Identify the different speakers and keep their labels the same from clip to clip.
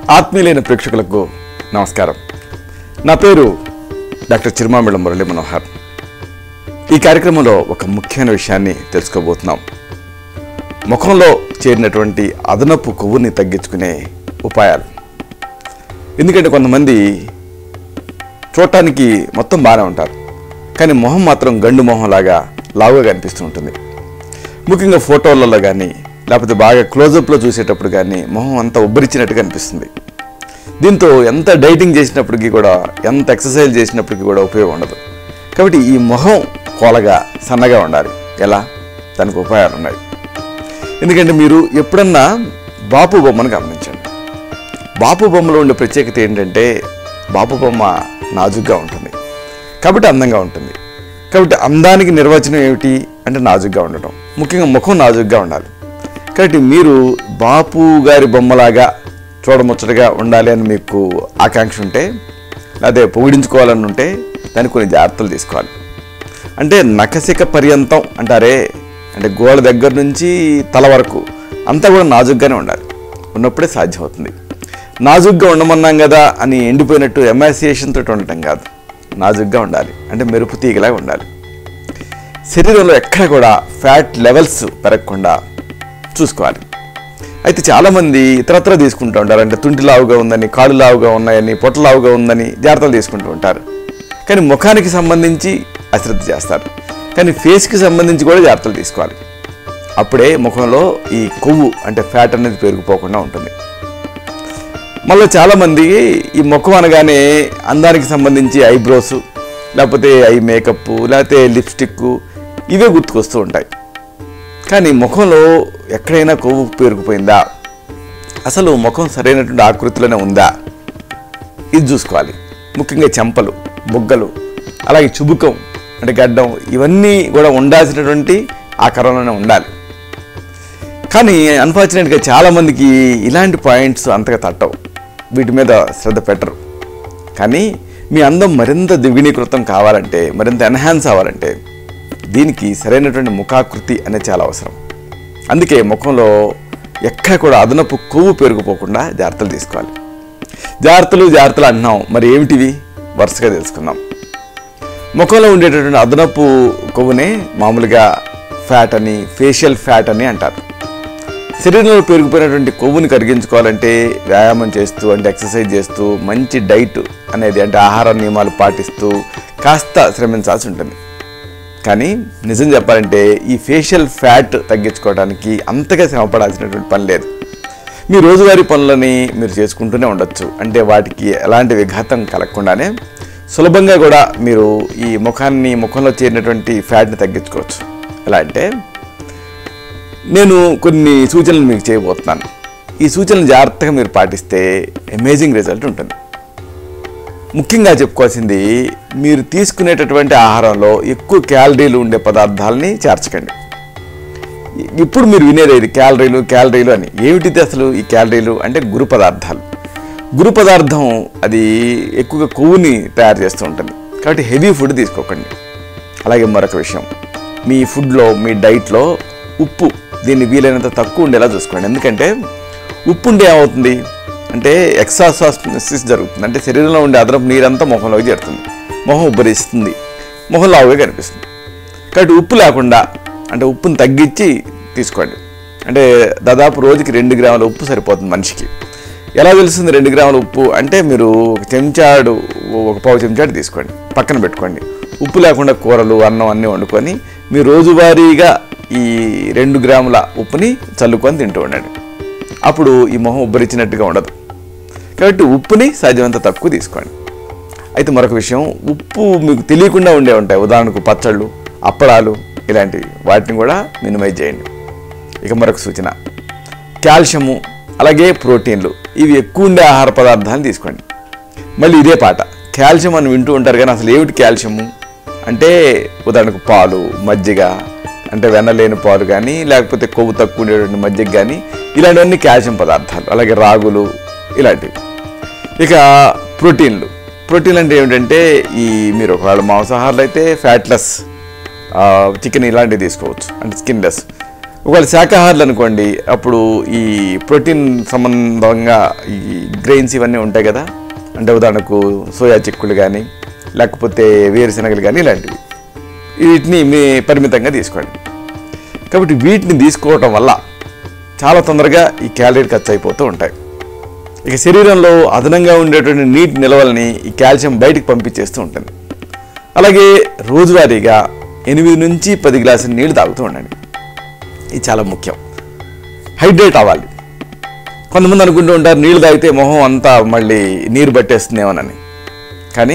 Speaker 1: ఆత్మీయులైన ప్రేక్షకులకు నమస్కారం నా పేరు డాక్టర్ చిరుమామిళ్ళ మురళీ మనోహర్ ఈ కార్యక్రమంలో ఒక ముఖ్యమైన విషయాన్ని తెలుసుకోబోతున్నాం ముఖంలో చేరినటువంటి అదనపు కొవ్వుని తగ్గించుకునే ఉపాయాలు ఎందుకంటే కొంతమంది చూడటానికి మొత్తం బాగానే ఉంటారు కానీ మొహం మాత్రం గండు మొహంలాగా లావుగా కనిపిస్తూ ఉంటుంది ముఖ్యంగా ఫోటోలలో కానీ లేకపోతే బాగా క్లోజప్లో చూసేటప్పుడు కానీ మొహం అంతా ఉబ్బరిచ్చినట్టు కనిపిస్తుంది దీంతో ఎంత డైటింగ్ చేసినప్పటికీ కూడా ఎంత ఎక్సర్సైజ్ చేసినప్పటికీ కూడా ఉపయోగం ఉండదు కాబట్టి ఈ మొహం కోలగా సన్నగా ఉండాలి ఎలా దానికి ఉపాయాలు ఉన్నాయి ఎందుకంటే మీరు ఎప్పుడన్నా బాపు బొమ్మను గమనించండి బాపు బొమ్మలో ఉండే ప్రత్యేకత ఏంటంటే బాపు బొమ్మ నాజుగ్గా ఉంటుంది కాబట్టి అందంగా ఉంటుంది కాబట్టి అందానికి నిర్వచనం ఏమిటి అంటే నాజుగ్గా ఉండటం ముఖ్యంగా ముఖం నాజుగ్గా ఉండాలి కాబట్టి మీరు బాపు గారి బొమ్మలాగా చూడముచ్చటగా ఉండాలి అని మీకు ఆకాంక్ష ఉంటే అదే పొగిడించుకోవాలని ఉంటే దానికి కొన్ని జాగ్రత్తలు తీసుకోవాలి అంటే నకసిక పర్యంతం అంటారే అంటే గోడ దగ్గర నుంచి తల వరకు అంతా కూడా నాజుగ్గానే ఉండాలి ఉన్నప్పుడే సాధ్యమవుతుంది నాజుగ్గా ఉండమన్నాం కదా అని ఎండిపోయినట్టు ఎమాసియేషన్ తోటి ఉండటం కాదు నాజుగ్గా ఉండాలి అంటే మెరుపు తీగలాగా ఉండాలి శరీరంలో ఎక్కడ కూడా ఫ్యాట్ లెవెల్స్ పెరగకుండా చూసుకోవాలి అయితే చాలామంది ఇతరత్ర తీసుకుంటూ ఉంటారు అంటే తుంటి లావుగా ఉందని కాళ్ళు లావుగా ఉన్నాయని పొట్ట లావుగా ఉందని జాగ్రత్తలు తీసుకుంటూ ఉంటారు కానీ ముఖానికి సంబంధించి అశ్రద్ధ చేస్తారు కానీ ఫేస్కి సంబంధించి కూడా జాగ్రత్తలు తీసుకోవాలి అప్పుడే ముఖంలో ఈ కొవ్వు అంటే ఫ్యాట్ అనేది పెరిగిపోకుండా ఉంటుంది మళ్ళీ చాలామంది ఈ ముఖం అనగానే అందానికి సంబంధించి ఐబ్రోస్ లేకపోతే ఐ మేకప్ లేకపోతే లిప్స్టిక్ ఇవే గుర్తుకొస్తూ ఉంటాయి కానీ ముఖంలో ఎక్కడైనా కొవ్వు పేరుకుపోయిందా అసలు ముఖం సరైనటువంటి ఆకృతిలోనే ఉందా ఇది చూసుకోవాలి ముఖ్యంగా చెంపలు బుగ్గలు అలాగే చుబుకం అంటే గడ్డం ఇవన్నీ కూడా ఉండాల్సినటువంటి ఆకారంలోనే ఉండాలి కానీ అన్ఫార్చునేట్గా చాలామందికి ఇలాంటి పాయింట్స్ అంతగా తట్టవు వీటి మీద శ్రద్ధ పెట్టరు కానీ మీ అందం మరింత ద్విగుణీకృతం కావాలంటే మరింత ఎన్హాన్స్ అవ్వాలంటే దీనికి సరైనటువంటి ముఖాకృతి అనేది చాలా అవసరం అందుకే ముఖంలో ఎక్కడ కూడా అదనపు కొవ్వు పెరిగిపోకుండా జాగ్రత్తలు తీసుకోవాలి జాగ్రత్తలు జాగ్రత్తలు అంటున్నాం మరి ఏమిటివి వరుసగా తెలుసుకుందాం ముఖంలో ఉండేటటువంటి అదనపు కొవ్వునే మామూలుగా ఫ్యాట్ అని ఫేషియల్ ఫ్యాట్ అని అంటారు శరీరంలో పెరిగిపోయినటువంటి కొవ్వుని కరిగించుకోవాలంటే వ్యాయామం చేస్తూ అంటే ఎక్సర్సైజ్ చేస్తూ మంచి డైట్ అనేది అంటే ఆహార నియమాలు పాటిస్తూ కాస్త శ్రమించాల్సి ఉంటుంది కానీ నిజం చెప్పాలంటే ఈ ఫేషియల్ ఫ్యాట్ తగ్గించుకోవడానికి అంతగా శ్రమపడాల్సినటువంటి పని లేదు మీ రోజువారీ పనులని మీరు చేసుకుంటూనే ఉండొచ్చు అంటే వాటికి ఎలాంటి విఘాతం కలగకుండానే సులభంగా కూడా మీరు ఈ ముఖాన్ని ముఖంలో చేరినటువంటి ఫ్యాట్ని తగ్గించుకోవచ్చు ఎలా అంటే నేను కొన్ని సూచనలు మీకు చేయబోతున్నాను ఈ సూచనలు జాగ్రత్తగా మీరు పాటిస్తే అమేజింగ్ రిజల్ట్ ఉంటుంది ముఖ్యంగా చెప్పుకోవాల్సింది మీరు తీసుకునేటటువంటి ఆహారంలో ఎక్కువ క్యాలరీలు ఉండే పదార్థాలని చేర్చకండి ఇప్పుడు మీరు వినేది ఇది క్యాలరీలు క్యాలరీలు అని ఏమిటిది అసలు ఈ క్యాలరీలు అంటే గురు పదార్థాలు గురు పదార్థం అది ఎక్కువగా కొవ్వుని తయారు చేస్తూ ఉంటుంది కాబట్టి హెవీ ఫుడ్ తీసుకోకండి అలాగే మరొక విషయం మీ ఫుడ్లో మీ డైట్లో ఉప్పు దీన్ని వీలైనంత తక్కువ ఉండేలా చూసుకోండి ఎందుకంటే ఉప్పు ఉండే ఏమవుతుంది అంటే ఎక్సాసాస్మిసిస్ జరుగుతుంది అంటే శరీరంలో ఉండే అదనపు నీరంతా మొహంలోకి చేరుతుంది మొహం ఉబ్బరిస్తుంది మొహం లావుగా కనిపిస్తుంది కాబట్టి ఉప్పు లేకుండా అంటే ఉప్పుని తగ్గించి తీసుకోండి అంటే దాదాపు రోజుకి రెండు గ్రాముల ఉప్పు సరిపోతుంది మనిషికి ఎలా తెలుస్తుంది రెండు గ్రాముల ఉప్పు అంటే మీరు ఒక చెంచాడు ఒక పావు చెంచాడు తీసుకోండి పక్కన పెట్టుకోండి ఉప్పు లేకుండా కూరలు అన్నం అన్నీ వండుకొని మీరు రోజువారీగా ఈ రెండు గ్రాముల ఉప్పుని చల్లుకొని తింటూ ఉండండి అప్పుడు ఈ మొహం ఉబ్బరిచ్చినట్టుగా ఉండదు కాబట్టి ఉప్పుని సాధ్యమంత తక్కువ తీసుకోండి అయితే మరొక విషయం ఉప్పు మీకు తెలియకుండా ఉండే ఉంటాయి ఉదాహరణకు పచ్చళ్ళు అప్పడాలు ఇలాంటివి వాటిని కూడా మినిమైజ్ చేయండి ఇక మరొక సూచన కాల్షియము అలాగే ప్రోటీన్లు ఇవి ఎక్కువ ఉండే ఆహార పదార్థాలు తీసుకోండి మళ్ళీ ఇదే పాట కాల్షియం అని వింటూ ఉంటారు కానీ అసలు ఏమిటి కాల్షియము అంటే ఉదాహరణకు పాలు మజ్జిగ అంటే వెన్నలేని పాలు కానీ లేకపోతే కొవ్వు తక్కువ ఉండేటువంటి మజ్జిగ కానీ ఇలాంటివన్నీ కాల్షియం పదార్థాలు అలాగే రాగులు ఇలాంటివి ఇక ప్రోటీన్లు ప్రోటీన్ అంటే ఏమిటంటే ఈ మీరు ఒకవేళ మాంసాహారాలు అయితే ఫ్యాట్లెస్ చికెన్ ఇలాంటివి తీసుకోవచ్చు అంటే స్కిన్లెస్ ఒకవేళ శాకాహారులు అనుకోండి అప్పుడు ఈ ప్రోటీన్ సంబంధంగా ఈ గ్రెయిన్స్ ఇవన్నీ ఉంటాయి కదా అంటే ఉదాహరణకు సోయా చిక్కులు కానీ లేకపోతే వేరుశనగలు కానీ ఇలాంటివి వీటిని మీ పరిమితంగా తీసుకోండి కాబట్టి వీటిని తీసుకోవటం వల్ల చాలా తొందరగా ఈ క్యాలరీ ఖర్చు అయిపోతూ ఉంటాయి ఇక శరీరంలో అదనంగా ఉండేటువంటి నీటి నిల్వల్ని ఈ కాల్షియం బయటికి పంపించేస్తూ ఉంటుంది అలాగే రోజువారీగా ఎనిమిది నుంచి పది గ్లాసుల నీళ్లు తాగుతూ ఉండండి ఇది చాలా ముఖ్యం హైడ్రేట్ అవ్వాలి కొంతమంది అనుకుంటూ ఉంటారు నీళ్ళు తాగితే మొహం అంతా మళ్ళీ నీరు పట్టేస్తుందేమోనని కానీ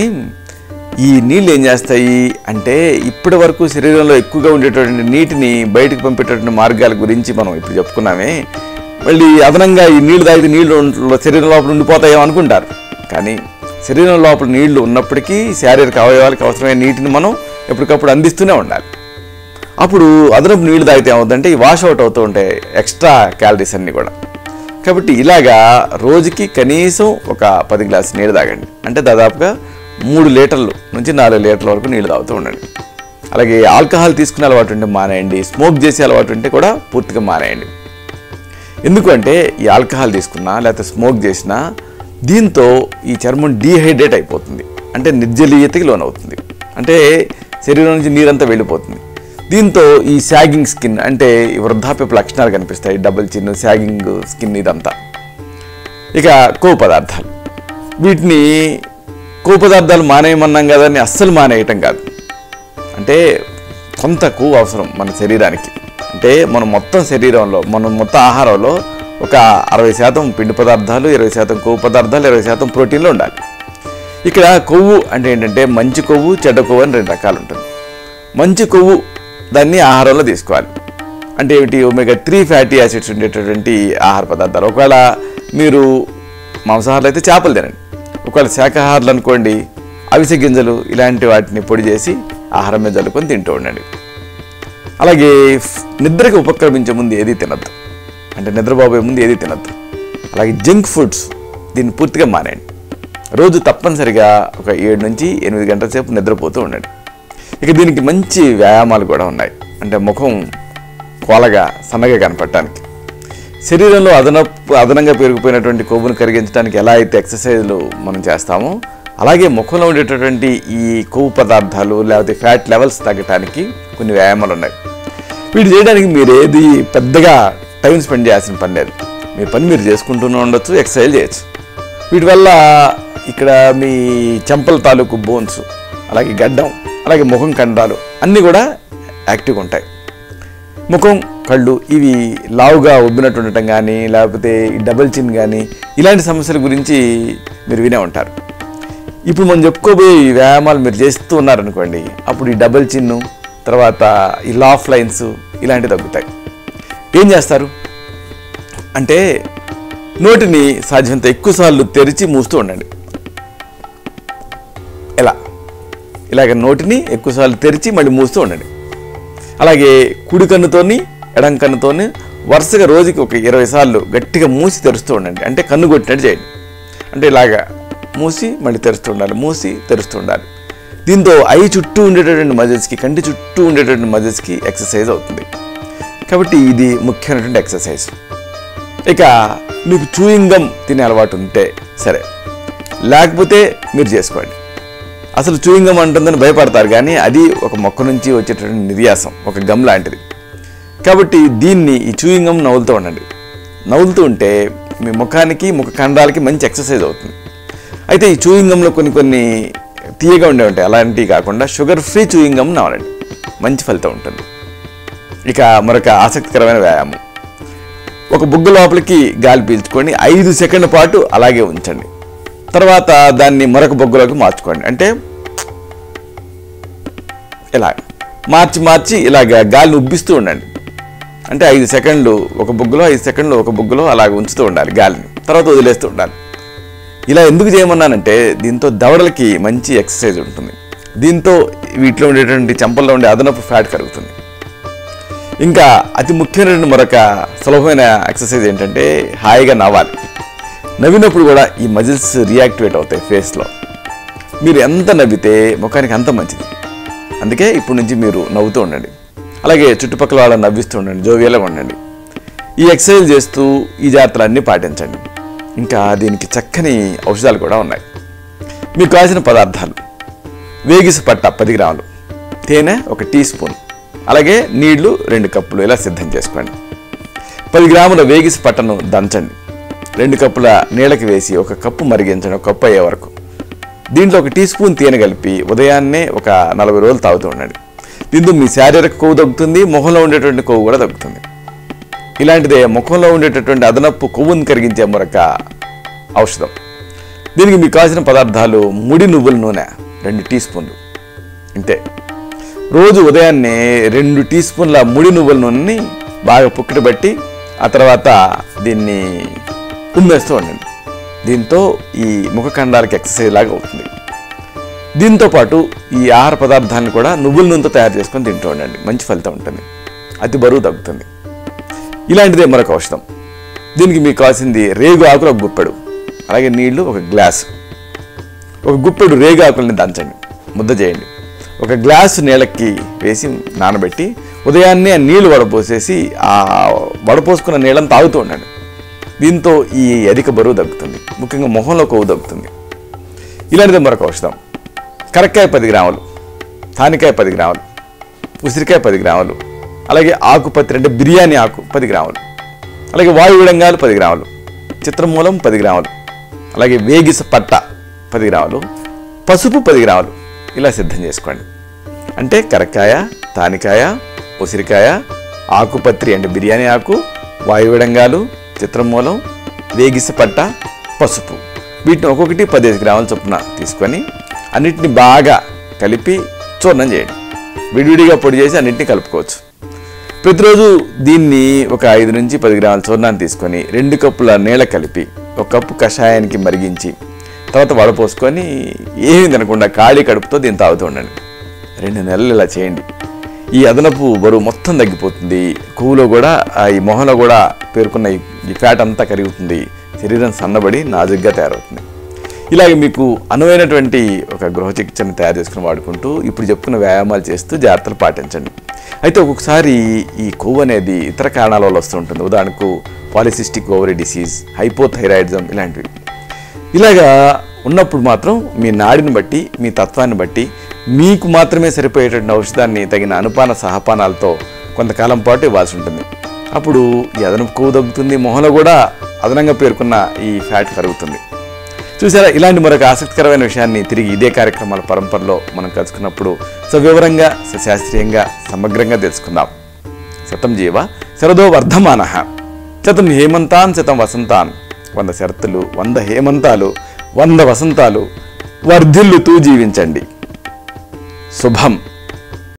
Speaker 1: ఈ నీళ్ళు ఏం చేస్తాయి అంటే ఇప్పటి వరకు శరీరంలో ఎక్కువగా ఉండేటటువంటి నీటిని బయటకు పంపేటటువంటి మార్గాల గురించి మనం ఇప్పుడు చెప్పుకున్నామే మళ్ళీ అదనంగా ఈ నీళ్లు తాగితే నీళ్లు ఉంట- శరీరం లోపల ఉండిపోతాయేమో అనుకుంటారు కానీ శరీరం లోపల నీళ్లు ఉన్నప్పటికీ శారీరక అవయవాలకు అవసరమైన నీటిని మనం ఎప్పటికప్పుడు అందిస్తూనే ఉండాలి అప్పుడు అదనపు నీళ్లు తాగితే ఏమవుతుందంటే ఈ వాష్ అవుట్ అవుతూ ఉంటాయి ఎక్స్ట్రా క్యాలరీస్ అన్నీ కూడా కాబట్టి ఇలాగా రోజుకి కనీసం ఒక పది గ్లాసు నీళ్ళు తాగండి అంటే దాదాపుగా మూడు లీటర్లు నుంచి నాలుగు లీటర్ల వరకు నీళ్ళు తాగుతూ ఉండండి అలాగే ఆల్కహాల్ తీసుకునే అలవాటు ఉంటే మానేయండి స్మోక్ చేసే అలవాటు ఉంటే కూడా పూర్తిగా మానేయండి ఎందుకంటే ఈ ఆల్కహాల్ తీసుకున్నా లేకపోతే స్మోక్ చేసినా దీంతో ఈ చర్మం డీహైడ్రేట్ అయిపోతుంది అంటే నిర్జలీయతకి లోనవుతుంది అంటే శరీరం నుంచి నీరంతా వెళ్ళిపోతుంది దీంతో ఈ శాగింగ్ స్కిన్ అంటే ఈ వృద్ధాప్యపు లక్షణాలు కనిపిస్తాయి డబుల్ చిన్ శాగింగ్ స్కిన్ ఇదంతా ఇక కొవ్వు పదార్థాలు వీటిని కొవ్వు పదార్థాలు మానేయమన్నాం కదని అస్సలు మానేయటం కాదు అంటే కొంత కొవ్వు అవసరం మన శరీరానికి అంటే మన మొత్తం శరీరంలో మన మొత్తం ఆహారంలో ఒక అరవై శాతం పిండి పదార్థాలు ఇరవై శాతం కొవ్వు పదార్థాలు ఇరవై శాతం ప్రోటీన్లు ఉండాలి ఇక్కడ కొవ్వు అంటే ఏంటంటే మంచి కొవ్వు చెడ్డ కొవ్వు అని రెండు రకాలు ఉంటుంది మంచి కొవ్వు దాన్ని ఆహారంలో తీసుకోవాలి అంటే ఏమిటి ఒమేగా త్రీ ఫ్యాటీ యాసిడ్స్ ఉండేటటువంటి ఆహార పదార్థాలు ఒకవేళ మీరు మాంసాహారులు అయితే చేపలు తినండి ఒకవేళ శాకాహారులు అనుకోండి అవిసె గింజలు ఇలాంటి వాటిని పొడి చేసి ఆహారం మీద జల్లుకొని తింటూ ఉండండి అలాగే ఫ్- నిద్రకి ఉపక్రమించే ముందు ఏది తినద్దు అంటే నిద్రపోబోయే ముందు ఏది తినద్దు అలాగే జంక్ ఫుడ్స్ దీన్ని పూర్తిగా మానేయండి రోజు తప్పనిసరిగా ఒక ఏడు నుంచి ఎనిమిది గంటల సేపు నిద్రపోతూ ఉండండి ఇక దీనికి మంచి వ్యాయామాలు కూడా ఉన్నాయి అంటే ముఖం కోలగా సన్నగా కనపడటానికి శరీరంలో అదనపు అదనంగా పెరిగిపోయినటువంటి కొవ్వును కరిగించడానికి ఎలా అయితే ఎక్సర్సైజ్లు మనం చేస్తామో అలాగే ముఖంలో ఉండేటటువంటి ఈ కొవ్వు పదార్థాలు లేకపోతే ఫ్యాట్ లెవెల్స్ తగ్గటానికి కొన్ని వ్యాయామాలు ఉన్నాయి వీటి చేయడానికి మీరు ఏది పెద్దగా టైం స్పెండ్ చేయాల్సిన పని లేదు మీ పని మీరు చేసుకుంటూనే ఉండొచ్చు ఎక్సర్సైజ్ చేయొచ్చు వీటి వల్ల ఇక్కడ మీ చెంపల తాలూకు బోన్స్ అలాగే గడ్డం అలాగే ముఖం కండరాలు అన్నీ కూడా యాక్టివ్గా ఉంటాయి ముఖం కళ్ళు ఇవి లావుగా ఉబ్బినట్టు ఉండటం కానీ లేకపోతే ఈ డబుల్ చిన్ కానీ ఇలాంటి సమస్యల గురించి మీరు వినే ఉంటారు ఇప్పుడు మనం చెప్పుకోబోయే ఈ వ్యాయామాలు మీరు చేస్తూ ఉన్నారనుకోండి అప్పుడు ఈ డబుల్ చిన్ను తర్వాత ఈ లాఫ్ లైన్స్ ఇలాంటివి తగ్గుతాయి ఏం చేస్తారు అంటే నోటిని సాధ్యమంత ఎక్కువసార్లు తెరిచి మూస్తూ ఉండండి ఎలా ఇలాగ నోటిని ఎక్కువసార్లు తెరిచి మళ్ళీ మూస్తూ ఉండండి అలాగే కుడి కన్నుతోని ఎడం కన్నుతోని వరుసగా రోజుకి ఒక ఇరవై సార్లు గట్టిగా మూసి తెరుస్తూ ఉండండి అంటే కన్ను కొట్టినట్టు చేయండి అంటే ఇలాగా మూసి మళ్ళీ తెరుస్తూ ఉండాలి మూసి తెరుస్తూ ఉండాలి దీంతో ఐ చుట్టూ ఉండేటటువంటి మజిల్స్కి కంటి చుట్టూ ఉండేటటువంటి మజిల్స్కి ఎక్సర్సైజ్ అవుతుంది కాబట్టి ఇది ముఖ్యమైనటువంటి ఎక్సర్సైజ్ ఇక మీకు చూయింగ్ గమ్ తినే అలవాటు ఉంటే సరే లేకపోతే మీరు చేసుకోండి అసలు చూయింగ్ గమ్ అంటుందని భయపడతారు కానీ అది ఒక మొక్క నుంచి వచ్చేటటువంటి నిర్యాసం ఒక గమ్ లాంటిది కాబట్టి దీన్ని ఈ చూయింగ్ గమ్ నవ్వులుతూ ఉండండి నవ్వులుతూ ఉంటే మీ ముఖానికి ముఖ కండరాలకి మంచి ఎక్సర్సైజ్ అవుతుంది అయితే ఈ చూయింగ్ గమ్లో కొన్ని కొన్ని తీయగా ఉండే ఉంటాయి అలాంటివి కాకుండా షుగర్ ఫ్రీ చూయింగ్ గమ్ నవ్వాలండి మంచి ఫలితం ఉంటుంది ఇక మరొక ఆసక్తికరమైన వ్యాయామం ఒక బుగ్గ లోపలికి గాలి పీల్చుకొని ఐదు సెకండ్ల పాటు అలాగే ఉంచండి తర్వాత దాన్ని మరొక బొగ్గలోకి మార్చుకోండి అంటే ఇలా మార్చి మార్చి ఇలాగ గాలిని ఉబ్బిస్తూ ఉండండి అంటే ఐదు సెకండ్లు ఒక బుగ్గలో ఐదు సెకండ్లు ఒక బుగ్గలో అలాగ ఉంచుతూ ఉండాలి గాలిని తర్వాత వదిలేస్తూ ఉండాలి ఇలా ఎందుకు చేయమన్నానంటే దీంతో దవడలకి మంచి ఎక్సర్సైజ్ ఉంటుంది దీంతో వీటిలో ఉండేటువంటి చెంపల్లో ఉండే అదనపు ఫ్యాట్ కరుగుతుంది ఇంకా అతి ముఖ్యమైనటువంటి మరొక సులభమైన ఎక్సర్సైజ్ ఏంటంటే హాయిగా నవ్వాలి నవ్వినప్పుడు కూడా ఈ మజిల్స్ రియాక్టివేట్ అవుతాయి ఫేస్లో మీరు ఎంత నవ్వితే ముఖానికి అంత మంచిది అందుకే ఇప్పటి నుంచి మీరు నవ్వుతూ ఉండండి అలాగే చుట్టుపక్కల వాళ్ళని నవ్విస్తూ ఉండండి జోవియల్గా ఉండండి ఈ ఎక్సర్సైజ్ చేస్తూ ఈ జాగ్రత్తలన్నీ పాటించండి ఇంకా దీనికి చక్కని ఔషధాలు కూడా ఉన్నాయి మీకు కావాల్సిన పదార్థాలు వేగిస పట్ట పది గ్రాములు తేనె ఒక టీ స్పూన్ అలాగే నీళ్లు రెండు కప్పులు ఇలా సిద్ధం చేసుకోండి పది గ్రాముల వేగిస పట్టను దంచండి రెండు కప్పుల నీళ్ళకి వేసి ఒక కప్పు మరిగించండి ఒక కప్పు అయ్యే వరకు దీంట్లో ఒక టీ స్పూన్ తేనె కలిపి ఉదయాన్నే ఒక నలభై రోజులు తాగుతూ ఉండండి దీంతో మీ శారీరక కొవ్వు తగ్గుతుంది మొహంలో ఉండేటువంటి కొవ్వు కూడా తగ్గుతుంది ఇలాంటిదే ముఖంలో ఉండేటటువంటి అదనపు కొవ్వును కరిగించే మరొక ఔషధం దీనికి మీకు కావాల్సిన పదార్థాలు ముడి నువ్వుల నూనె రెండు టీ స్పూన్లు ఇంతే రోజు ఉదయాన్నే రెండు టీ స్పూన్ల ముడి నువ్వుల నూనెని బాగా పుక్కిట బట్టి ఆ తర్వాత దీన్ని ఉమ్మేస్తూ ఉండండి దీంతో ఈ ముఖ కండాలకి ఎక్సర్సైజ్ లాగా అవుతుంది దీంతో పాటు ఈ ఆహార పదార్థాలను కూడా నువ్వుల నూనెతో తయారు చేసుకొని తింటూ ఉండండి మంచి ఫలితం ఉంటుంది అతి బరువు తగ్గుతుంది ఇలాంటిదే మరొక ఔషధం దీనికి మీకు కావాల్సింది రేగు ఆకులు ఒక గుప్పెడు అలాగే నీళ్లు ఒక గ్లాస్ ఒక గుప్పెడు రేగు ఆకుల్ని దంచండి ముద్ద చేయండి ఒక గ్లాసు నీళ్ళకి వేసి నానబెట్టి ఉదయాన్నే ఆ నీళ్లు వడపోసేసి ఆ వడపోసుకున్న నీళ్ళని తాగుతూ ఉండండి దీంతో ఈ అధిక బరువు తగ్గుతుంది ముఖ్యంగా మొహంలో కొవ్వు తగ్గుతుంది ఇలాంటిదే మరొక ఔషధం కరక్కాయ పది గ్రాములు తానికాయ పది గ్రాములు ఉసిరికాయ పది గ్రాములు అలాగే ఆకుపత్రి అంటే బిర్యానీ ఆకు పది గ్రాములు అలాగే వాయు విడంగాలు పది గ్రాములు చిత్రమూలం పది గ్రాములు అలాగే వేగిస పట్ట పది గ్రాములు పసుపు పది గ్రాములు ఇలా సిద్ధం చేసుకోండి అంటే కరక్కాయ తానికాయ ఉసిరికాయ ఆకుపత్రి అంటే బిర్యానీ ఆకు వాయు విడంగాలు చిత్రమూలం వేగిస పట్ట పసుపు వీటిని ఒక్కొక్కటి పదిహేను గ్రాముల చొప్పున తీసుకొని అన్నిటిని బాగా కలిపి చూర్ణం చేయండి విడివిడిగా పొడి చేసి అన్నింటినీ కలుపుకోవచ్చు ప్రతిరోజు దీన్ని ఒక ఐదు నుంచి పది గ్రాముల చూర్ణాన్ని తీసుకొని రెండు కప్పుల నీళ్ళ కలిపి ఒక కప్పు కషాయానికి మరిగించి తర్వాత వడపోసుకొని ఏమీ తినకుండా ఖాళీ కడుపుతో దీన్ని తాగుతూ ఉండండి రెండు నెలలు ఇలా చేయండి ఈ అదనపు బరువు మొత్తం తగ్గిపోతుంది కొవ్వులో కూడా ఆ ఈ మొహంలో కూడా పేర్కొన్న ఈ- ఈ ఫ్యాట్ అంతా కరుగుతుంది శరీరం సన్నబడి నాజుగ్గా తయారవుతుంది ఇలాగే మీకు అనువైనటువంటి ఒక గృహ చికిత్సను తయారు చేసుకుని వాడుకుంటూ ఇప్పుడు చెప్పుకున్న వ్యాయామాలు చేస్తూ జాగ్రత్తలు పాటించండి అయితే ఒక్కొక్కసారి ఈ కొవ్వు అనేది ఇతర కారణాల వల్ల వస్తూ ఉంటుంది ఉదాహరణకు పాలిసిస్టిక్ ఓవరీ డిసీజ్ హైపోథైరాయిడిజం ఇలాంటివి ఇలాగా ఉన్నప్పుడు మాత్రం మీ నాడిని బట్టి మీ తత్వాన్ని బట్టి మీకు మాత్రమే సరిపోయేటువంటి ఔషధాన్ని తగిన అనుపాన సహపానాలతో కొంతకాలం పాటు ఇవ్వాల్సి ఉంటుంది అప్పుడు ఈ అదనపు కొవ్వు తగ్గుతుంది మొహంలో కూడా అదనంగా పేర్కొన్న ఈ ఫ్యాట్ కరుగుతుంది చూసారా ఇలాంటి మరొక ఆసక్తికరమైన విషయాన్ని తిరిగి ఇదే కార్యక్రమాల పరంపరలో మనం కలుసుకున్నప్పుడు సవివరంగా సశాస్త్రీయంగా సమగ్రంగా తెలుసుకుందాం శతం జీవ శరదో వర్ధమాన శతం హేమంతాన్ శతం వసంతాన్ వంద శరత్తులు వంద హేమంతాలు వంద వసంతాలు వర్ధిల్లుతూ జీవించండి శుభం